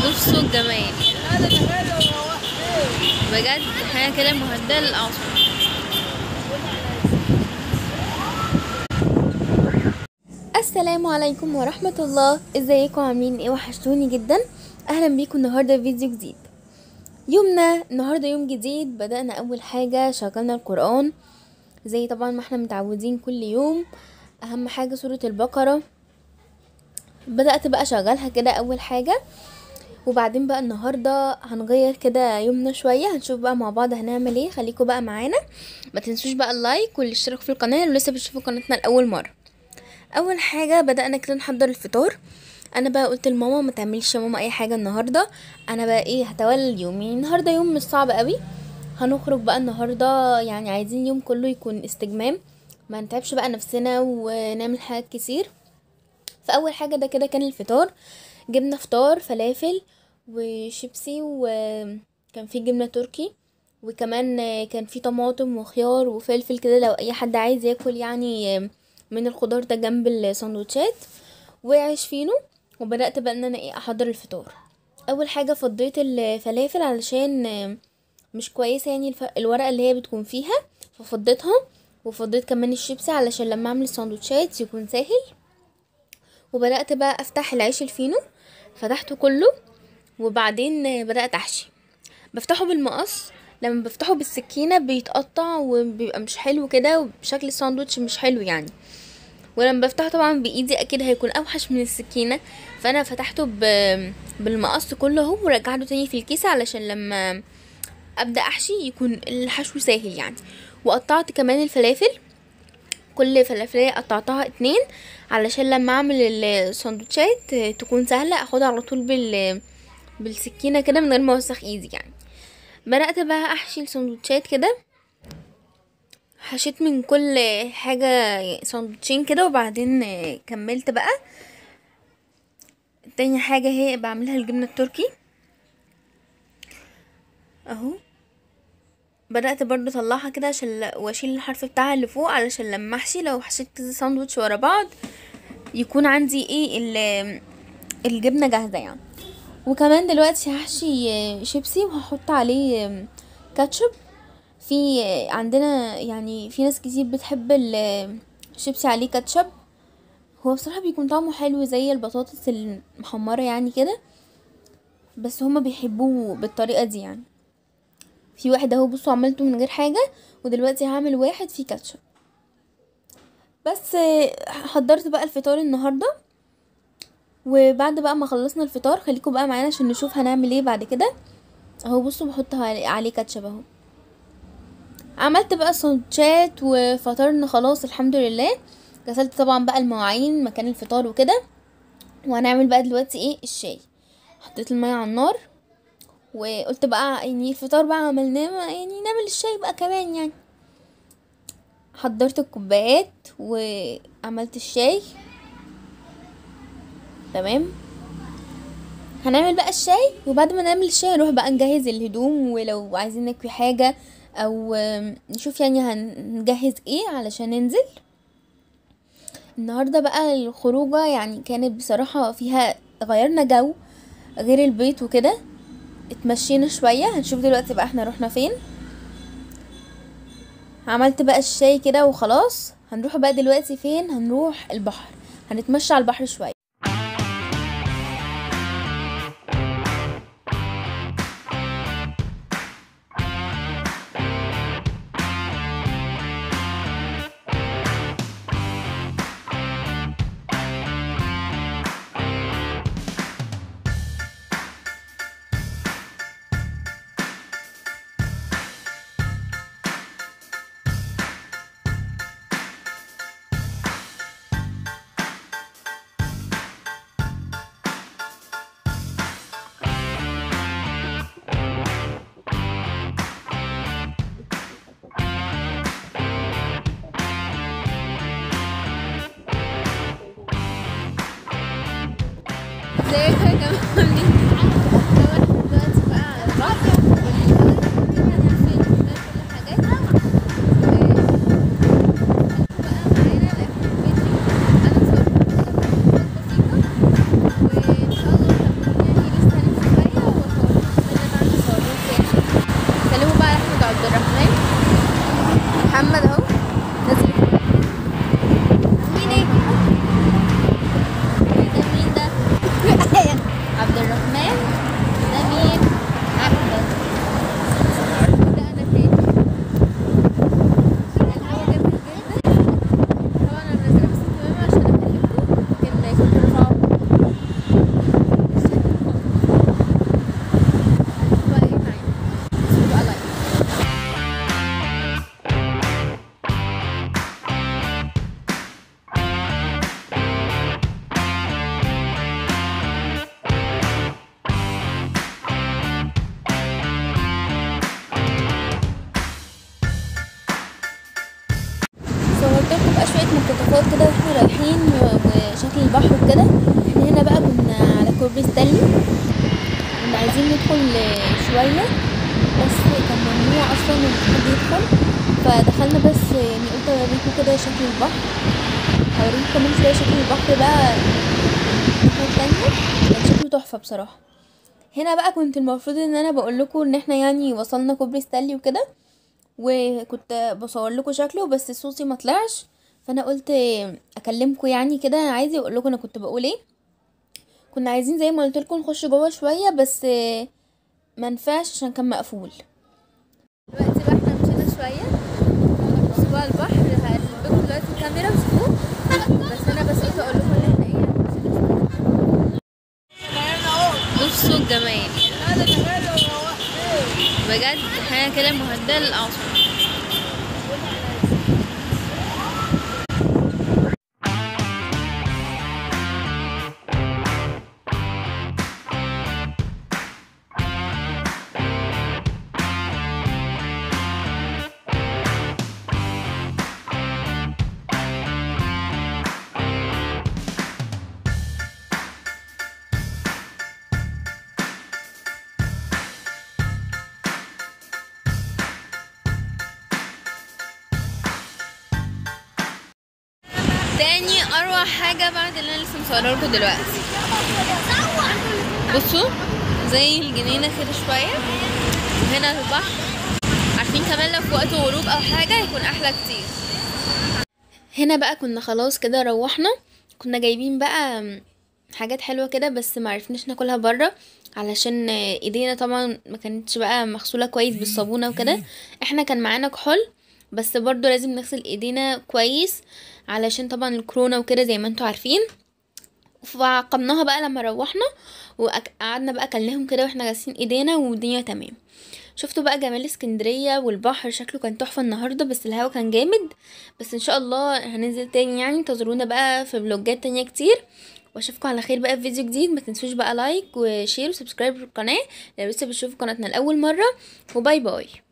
بصوا الجمال بجد حاجة كده مهدئة للأعصاب السلام عليكم ورحمة الله ازيكم عاملين ايه وحشتوني جدا اهلا بيكم النهاردة في فيديو جديد يومنا النهاردة يوم جديد بدأنا اول حاجة شغلنا القرآن زي طبعا ما احنا متعودين كل يوم اهم حاجة سورة البقرة بدأت بقى اشغلها كده اول حاجة وبعدين بقى النهارده هنغير كده يومنا شويه هنشوف بقى مع بعض هنعمل ايه خليكم بقى معانا ما تنسوش بقى اللايك والاشتراك في القناه لو لسه بتشوفوا قناتنا لاول مره اول حاجه بدانا كده نحضر الفطار انا بقى قلت لماما ما تعمليش يا ماما اي حاجه النهارده انا بقى ايه هتولى اليوم يعني النهارده يوم مش صعب قوي هنخرج بقى النهارده يعني عايزين اليوم كله يكون استجمام ما نتعبش بقى نفسنا ونعمل حاجات كتير فاول حاجه ده كده كان الفطار جبنا فطار فلافل وشيبسي وكان في جبنه تركي وكمان كان في طماطم وخيار وفلفل كده لو اي حد عايز ياكل يعني من الخضار ده جنب السندوتشات وعيش فينو وبدات بقى ان انا ايه احضر الفطار اول حاجه فضيت الفلافل علشان مش كويسه يعني الف... الورقه اللي هي بتكون فيها ففضيتها وفضيت كمان الشيبسي علشان لما اعمل السندوتشات يكون سهل وبدات بقى افتح العيش الفينو فتحته كله وبعدين بدات احشي بفتحه بالمقص لما بفتحه بالسكينه بيتقطع وبيبقى مش حلو كده وبشكل الساندوتش مش حلو يعني ولما بفتحه طبعا بايدي اكيد هيكون اوحش من السكينه فانا فتحته ب... بالمقص كله اهو ورجعته تاني في الكيسه علشان لما ابدا احشي يكون الحشو سهل يعني وقطعت كمان الفلافل كل فلافلية قطعتها اتنين علشان لما اعمل السندوتشات تكون سهلة اخدها على طول بال بالسكينة كده من غير ما اوسخ ايدي يعني بدأت بقى احشي السندوتشات كده حشيت من كل حاجة سندوتشين كده وبعدين كملت بقى تاني حاجة هي بعملها الجبنة التركي اهو بدأت برضو اطلعها كده عشان واشيل الحرف بتاعها اللي فوق علشان لما احشي لو حشيت كذا ساندوتش ورا بعض يكون عندي ايه الجبنة جاهزة يعني وكمان دلوقتي هحشي شيبسي وهحط عليه كاتشب في عندنا يعني في ناس كتير بتحب الشيبسي عليه كاتشب هو بصراحة بيكون طعمه حلو زي البطاطس المحمرة يعني كده بس هما بيحبوه بالطريقة دي يعني في واحد اهو بصوا عملته من غير حاجة ودلوقتي هعمل واحد فيه كاتشب بس حضرت بقى الفطار النهاردة وبعد بقى ما خلصنا الفطار خليكم بقى معانا عشان نشوف هنعمل ايه بعد كده اهو بصوا بحط عليه كاتشب اهو عملت بقى سندوتشات وفطرنا خلاص الحمد لله غسلت طبعا بقى المواعين مكان الفطار وكده وهنعمل بقى دلوقتي ايه الشاي حطيت المية على النار وقلت بقى يعني الفطار بقى عملناه يعني نعمل الشاي بقى كمان يعني حضرت الكوبايات وعملت الشاي تمام هنعمل بقى الشاي وبعد ما نعمل الشاي نروح بقى نجهز الهدوم ولو عايزين نكوي حاجة او نشوف يعني هنجهز ايه علشان ننزل النهارده بقى الخروجه يعني كانت بصراحه فيها غيرنا جو غير البيت وكده اتمشينا شويه هنشوف دلوقتي بقى احنا رحنا فين عملت بقى الشاي كده وخلاص هنروح بقى دلوقتي فين هنروح البحر هنتمشى على البحر شويه ازيكم يا جماعه عاملين ايه؟ دلوقتي بقى على البحر والجو هنعمل كل حاجات بقى معانا لأن الفيديو انا صورت بسيطه وان شاء الله يعني لسه هنمشي البسين وشكل البحر وكده احنا هنا بقى كنا على كوبري ستانلي كنا عايزين ندخل شوية بس كان ممنوع اصلا ان حد يدخل فدخلنا بس يعني قلت اوريكم كده شكل البحر هوريكم كمان شوية شكل البحر بقى الناحية التانية كان شكله تحفة بصراحة هنا بقى كنت المفروض ان انا بقول لكم ان احنا يعني وصلنا كوبري ستانلي وكده وكنت بصور لكم شكله بس صوتي ما طلعش فانا قلت اكلمكم يعني كده عايزه اقول لكم انا كنت بقول ايه كنا عايزين زي ما قلت لكم نخش جوه شويه بس ما نفعش عشان كان مقفول دلوقتي بقى احنا مشينا شويه بصوا بقى البحر هقلبكم دلوقتي الكاميرا وشوفوه بس انا بس قلت اقول لكم ان احنا ايه مشينا شوية. بصوا الجمال بجد حاجه كده مهدئه للاعصاب تاني اروع حاجة بعد اللي انا لسه مصوره لكم دلوقتي بصوا زي الجنينة كده شوية وهنا البحر عارفين كمان لو في وقت غروب او حاجة هيكون احلى كتير هنا بقى كنا خلاص كده روحنا كنا جايبين بقى حاجات حلوة كده بس معرفناش ناكلها برا علشان ايدينا طبعا ما كانتش بقى مغسولة كويس بالصابونة وكده احنا كان معانا كحول بس برضو لازم نغسل ايدينا كويس علشان طبعا الكورونا وكده زي ما انتوا عارفين فعقمناها بقى لما روحنا وقعدنا بقى اكلناهم كده واحنا غاسلين ايدينا والدنيا تمام شفتوا بقى جمال اسكندريه والبحر شكله كان تحفه النهارده بس الهوا كان جامد بس ان شاء الله هننزل تاني يعني انتظرونا بقى في فلوجات تانية كتير واشوفكم على خير بقى في فيديو جديد ما تنسوش بقى لايك وشير وسبسكرايب في القناه لو لسه بتشوفوا قناتنا لاول مره وباي باي